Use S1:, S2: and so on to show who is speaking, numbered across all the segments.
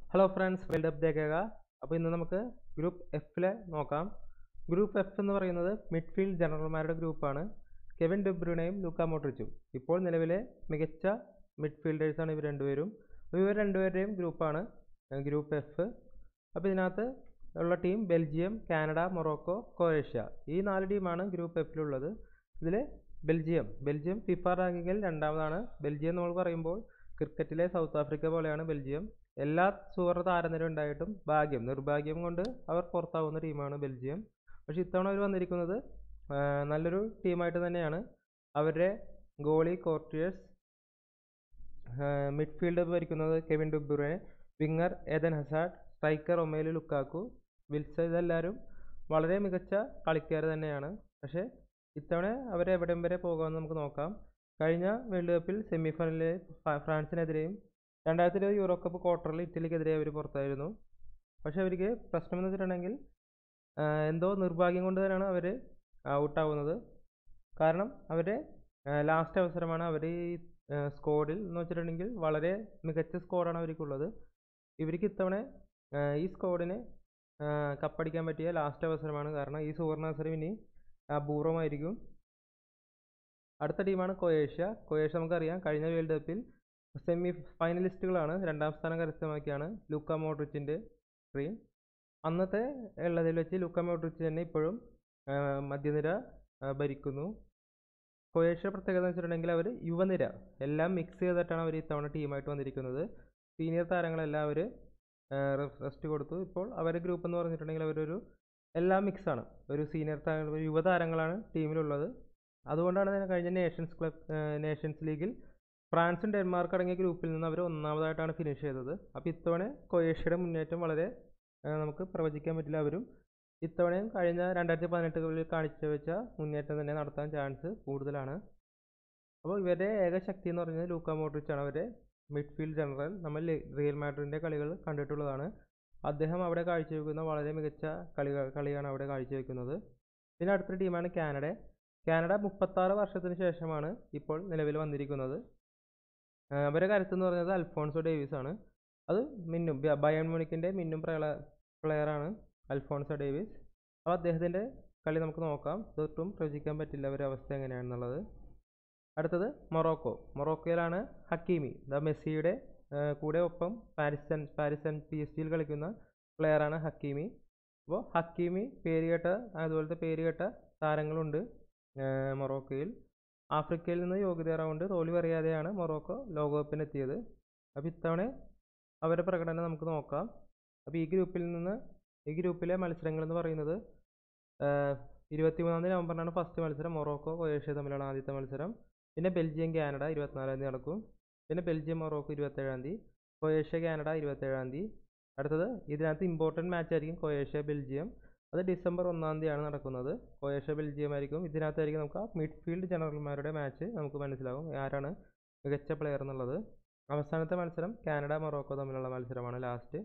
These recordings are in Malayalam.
S1: ഹലോ ഫ്രണ്ട്സ് വേൾഡ് അപ്ഡേക്കുക അപ്പോൾ ഇന്ന് നമുക്ക് ഗ്രൂപ്പ് എഫിലെ നോക്കാം ഗ്രൂപ്പ് എഫ് എന്ന് പറയുന്നത് മിഡ്ഫീൽഡ് ജനറൽമാരുടെ ഗ്രൂപ്പാണ് കെവിൻ ഡെബ്രൂണയും ലൂക്ക മോട്രിച്ചും ഇപ്പോൾ നിലവിലെ മികച്ച മിഡ്ഫീൽഡേഴ്സാണ് ഇവർ രണ്ടുപേരും അപ്പോൾ ഇവർ രണ്ടുപേരുടെയും ഗ്രൂപ്പാണ് ഗ്രൂപ്പ് എഫ് അപ്പോൾ ഇതിനകത്ത് ഉള്ള team Belgium Canada Morocco Croatia ഈ നാല് ടീമാണ് ഗ്രൂപ്പ് എഫിലുള്ളത് ഇതിൽ ബെൽജിയം ബെൽജിയം ഫിഫ റാങ്കിങ്ങിൽ രണ്ടാമതാണ് ബെൽജിയം നമ്മൾ പറയുമ്പോൾ ക്രിക്കറ്റിലെ സൗത്ത് ആഫ്രിക്ക പോലെയാണ് ബെൽജിയം എല്ലാ സുവർണ താരനിര ഉണ്ടായിട്ടും ഭാഗ്യം നിർഭാഗ്യം കൊണ്ട് അവർ പുറത്താവുന്ന ടീമാണ് ബെൽജിയം പക്ഷേ ഇത്തവണ അവർ വന്നിരിക്കുന്നത് ആ, നല്ലൊരു ടീമായിട്ട് തന്നെയാണ് അവരുടെ ഗോളി കോർട്ടിയേഴ്സ് മിഡ്ഫീൽഡ് ഭരിക്കുന്നത് Kevin De Bruyne winger Eden Hazard striker Romelu Lukaku വിൽസ ഇതെല്ലാവരും വളരെ മികച്ച കളിക്കാർ തന്നെയാണ് പക്ഷേ ഇത്തവണ അവർ എവിടം വരെ പോകുമെന്ന് നമുക്ക് നോക്കാം കഴിഞ്ഞ വേൾഡ് കപ്പിൽ സെമി ഫൈനലിൽ ഫ്രാൻസിനെതിരെയും രണ്ടായിരത്തി ഇരുപത് യൂറോ കപ്പ് ക്വാർട്ടറിൽ ഇറ്റലിക്കെതിരെ അവർ പുറത്തായിരുന്നു പക്ഷേ അവർക്ക് പ്രശ്നമെന്ന് വെച്ചിട്ടുണ്ടെങ്കിൽ ആ, എന്തോ നിർഭാഗ്യം കൊണ്ട് തന്നെയാണ് അവർ ഔട്ടാവുന്നത് കാരണം അവരുടെ ലാസ്റ്റ് അവസരമാണ് അവർ ഈ സ്കോഡിൽ എന്ന് വെച്ചിട്ടുണ്ടെങ്കിൽ വളരെ മികച്ച സ്കോഡാണ് അവർക്കുള്ളത് ഇവർക്ക് ഇത്തവണ ആ, ഈ സ്കോഡിന് കപ്പടിക്കാൻ പറ്റിയ ലാസ്റ്റ് അവസരമാണ് കാരണം ഈ സുവർണാവസരം ഇനി അപൂർവമായിരിക്കും അടുത്ത ടീമാണ് കൊയേഷ്യ കൊയേഷ്യ നമുക്കറിയാം കഴിഞ്ഞ വേൾഡ് കപ്പിൽ സെമി ഫൈനലിസ്റ്റുകളാണ് രണ്ടാം സ്ഥാനം കരസ്ഥമാക്കിയാണ് ലൂക്ക മോഡ്രിച്ചിൻ്റെ ടീം അന്നത്തെ ഉള്ളതിൽ വെച്ച് ലൂക്ക മോഡ്രിച്ച് തന്നെ ഇപ്പോഴും ആ, മധ്യനിര ആ, ഭരിക്കുന്നു കൊയേഷ്യ പ്രത്യേകത എന്ന് വെച്ചിട്ടുണ്ടെങ്കിൽ അവർ യുവനിര എല്ലാം മിക്സ് ചെയ്തിട്ടാണ് അവർ ഇത്തവണ ടീമായിട്ട് വന്നിരിക്കുന്നത് സീനിയർ താരങ്ങളെല്ലാം അവർ റെസ്റ്റ് കൊടുത്തു ഇപ്പോൾ അവരുടെ ഗ്രൂപ്പ് എന്ന് പറഞ്ഞിട്ടുണ്ടെങ്കിൽ അവരൊരു എല്ലാം മിക്സാണ് ഒരു സീനിയർ താരങ്ങൾ ഒരു യുവതാരങ്ങളാണ് ടീമിലുള്ളത് അതുകൊണ്ടാണ് തന്നെ കഴിഞ്ഞ നേഷൻസ് ക്ലബ് നേഷൻസ് ലീഗിൽ ഫ്രാൻസും ഡെൻമാർക്ക് അടങ്ങിയ ഗ്രൂപ്പിൽ നിന്ന് അവർ ഒന്നാമതായിട്ടാണ് ഫിനിഷ് ചെയ്തത് അപ്പോൾ ഇത്തവണ കൊയേഷ്യയുടെ മുന്നേറ്റം വളരെ ആ, നമുക്ക് പ്രവചിക്കാൻ പറ്റില്ല അവരും ഇത്തവണയും കഴിഞ്ഞ രണ്ടായിരത്തി പതിനെട്ടുകളിൽ കാണിച്ചു വെച്ച മുന്നേറ്റം തന്നെ നടത്താൻ ചാൻസ് കൂടുതലാണ് അപ്പോൾ ഇവരുടെ ഏക ശക്തി എന്ന് പറയുന്നത് ലൂക്ക മോഡ്രിച്ചാണ് അവരുടെ മിഡ്ഫീൽഡ് ജനറൽ നമ്മൾ ലെ- റിയൽ മാഡ്രിഡിൻ്റെ കളികൾ കണ്ടിട്ടുള്ളതാണ് അദ്ദേഹം അവിടെ കാഴ്ചവെക്കുന്ന വളരെ മികച്ച കളികൾ കളിയാണ് അവിടെ കാഴ്ചവെക്കുന്നത് പിന്നെ അടുത്ത ടീമാണ് കാനഡ കാനഡ മുപ്പത്താറ് വർഷത്തിന് ശേഷമാണ് ഇപ്പോൾ നിലവിൽ വന്നിരിക്കുന്നത് ആ, അവരുടെ കരുത്തെന്ന് പറയുന്നത് അൽഫോൺസോ ഡേവിസ് ആണ് അത് മിന്നും ബ- ബയൺ മ്യൂണിക്കിൻ്റെ മിന്നും പ്ലെയറാണ് അൽഫോൺസോ ഡേവിസ് അപ്പോൾ അദ്ദേഹത്തിൻ്റെ കളി നമുക്ക് നോക്കാം ഇതൊട്ടും പ്രവചിക്കാൻ പറ്റില്ല അവരുടെ അവസ്ഥ എങ്ങനെയാണെന്നുള്ളത് അടുത്തത് മൊറോക്കോ മൊറോക്കോയിലാണ് ഹക്കീമി ദ മെസ്സിയുടെ ആ, കൂടെ ഒപ്പം പാരിസൺ പാരിസൺ പി എസ് ജിയിൽ കളിക്കുന്ന പ്ലെയറാണ് ഹക്കീമി അപ്പോൾ ഹക്കീമി പേരുകേട്ട അതുപോലത്തെ പേരുകേട്ട താരങ്ങളുണ്ട് ആ, മൊറോക്കോയിൽ ആഫ്രിക്കയിൽ നിന്ന് യോഗ്യത റൗണ്ട് തോൽവി അറിയാതെയാണ് മൊറോക്കോ ലോകകപ്പിന് എത്തിയത് അപ്പോൾ ഇത്തവണ അവരുടെ പ്രകടനം നമുക്ക് നോക്കാം അപ്പോൾ ഈ ഗ്രൂപ്പിൽ നിന്ന് ഈ ഗ്രൂപ്പിലെ മത്സരങ്ങൾ എന്ന് പറയുന്നത് ഇരുപത്തിമൂന്നാം തീയതി നവംബറിനാണ് ഫസ്റ്റ് മത്സരം മൊറോക്കോ ക്രൊയേഷ്യ തമ്മിലാണ് ആദ്യത്തെ മത്സരം പിന്നെ ബെൽജിയം കാനഡ ഇരുപത്തിനാലാം തീയതി നടക്കും പിന്നെ ബെൽജിയം മൊറോക്കോ ഇരുപത്തേഴാം തീയതി ക്രൊയേഷ്യ കാനഡ ഇരുപത്തേഴാം തീയതി അടുത്തത് ഇതിനകത്ത് ഇമ്പോർട്ടൻറ്റ് മാച്ച് ആയിരിക്കും ക്രൊയേഷ്യ ബെൽജിയം അത് ഡിസംബർ ഒന്നാം തീയതിയാണ് നടക്കുന്നത് ക്രൊയേഷ്യ ബെൽജിയം ആയിരിക്കും ഇതിനകത്തായിരിക്കും നമുക്ക് ആ മിഡ്ഫീൽഡ് ജനറൽമാരുടെ മാച്ച് നമുക്ക് മനസ്സിലാവും ആരാണ് മികച്ച പ്ലെയർ എന്നുള്ളത് അവസാനത്തെ മത്സരം കാനഡ മൊറോക്കോ തമ്മിലുള്ള മത്സരമാണ് ലാസ്റ്റ്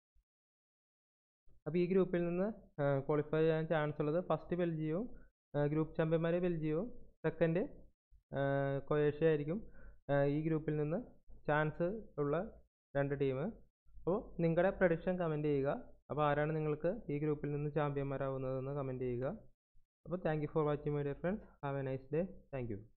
S1: അപ്പോൾ ഈ ഗ്രൂപ്പിൽ നിന്ന് ക്വാളിഫൈ ചെയ്യാൻ ചാൻസ് ഉള്ളത് ഫസ്റ്റ് ബെൽജിയവും ഗ്രൂപ്പ് ചാമ്പ്യന്മാർ ബെൽജിയവും സെക്കൻഡ് ക്രൊയേഷ്യ ആയിരിക്കും ആ, ഈ ഗ്രൂപ്പിൽ നിന്ന് ചാൻസ് ഉള്ള രണ്ട് ടീം അപ്പോൾ നിങ്ങളുടെ പ്രഡിക്ഷൻ കമൻറ്റ് ചെയ്യുക അപ്പോൾ ആരാണ് നിങ്ങൾക്ക് ഈ ഗ്രൂപ്പിൽ നിന്ന് ചാമ്പ്യന്മാരാവുന്നതെന്ന് കമൻറ്റ് ചെയ്യുക അപ്പോൾ thank you for watching my dear friends have a nice day thank U